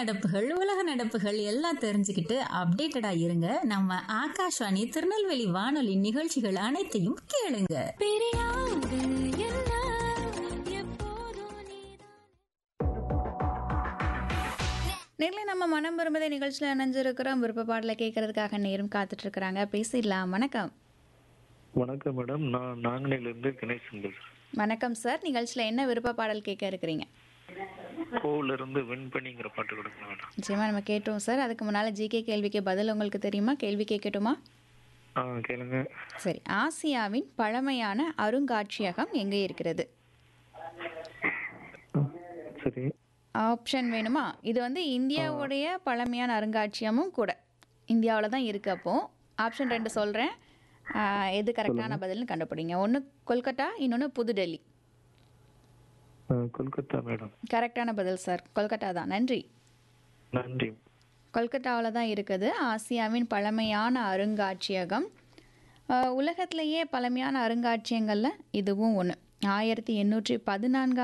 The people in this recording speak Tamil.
நடப்புகள் உலக நடப்புகள் எல்லாம் தெரிஞ்சுக்கிட்டு அப்டேட்டடா இருங்க நம்ம ஆகாஷ்வாணி திருநெல்வேலி வானொலி நிகழ்ச்சிகள் அனைத்தையும் கேளுங்க பிரியாது என்ன எப்போதும் நீதான் நேரில் நம்ம மனம் விரும்புதே நிகழ்ச்சியில் இணைஞ்சிருக்கிறோம் விருப்ப பாடலை கேட்கறதுக்காக நேரம் காத்துட்டு இருக்கிறாங்க பேசிடலாம் வணக்கம் வணக்கம் மேடம் நான் நாங்குநேரிலிருந்து கணேசன் பேசுறேன் வணக்கம் சார் நிகழ்ச்சியில் என்ன விருப்ப பாடல் கேட்க இருக்கிறீங்க கோவில இருந்து வெண்பனிங்கிற பாட்டு கொடுங்க மேடம் நிச்சயமாக நம்ம கேட்டோம் சார் அதுக்கு முன்னால் ஜிகே கேள்விக்கு பதில் உங்களுக்கு தெரியுமா கேள்வி கேட்கட்டுமா ஆ கேளுங்க சரி ஆசியாவின் பழமையான அருங்காட்சியகம் எங்கே இருக்கிறது சரி ஆப்ஷன் வேணுமா இது வந்து இந்தியாவுடைய பழமையான அருங்காட்சியகமும் கூட இந்தியாவில் தான் இருக்கு அப்போ ஆப்ஷன் ரெண்டு சொல்கிறேன் எது கரெக்டான பதில்னு கண்டுபிடிங்க ஒன்று கொல்கட்டா இன்னொன்று புதுடெல்லி ஆ, கொல்கத்தா மேடம் கரெக்டான பதில் சார் கொல்கட்டா தான் நன்றி நன்றி கொல்கட்டாவில் தான் இருக்குது ஆசியாவின் பழமையான அருங்காட்சியகம் அஹ், உலகத்திலேயே பழமையான அருங்காட்சியகங்களில் இதுவும் ஒன்று ஆயிரத்தி எண்ணூற்றி பதினான்காம்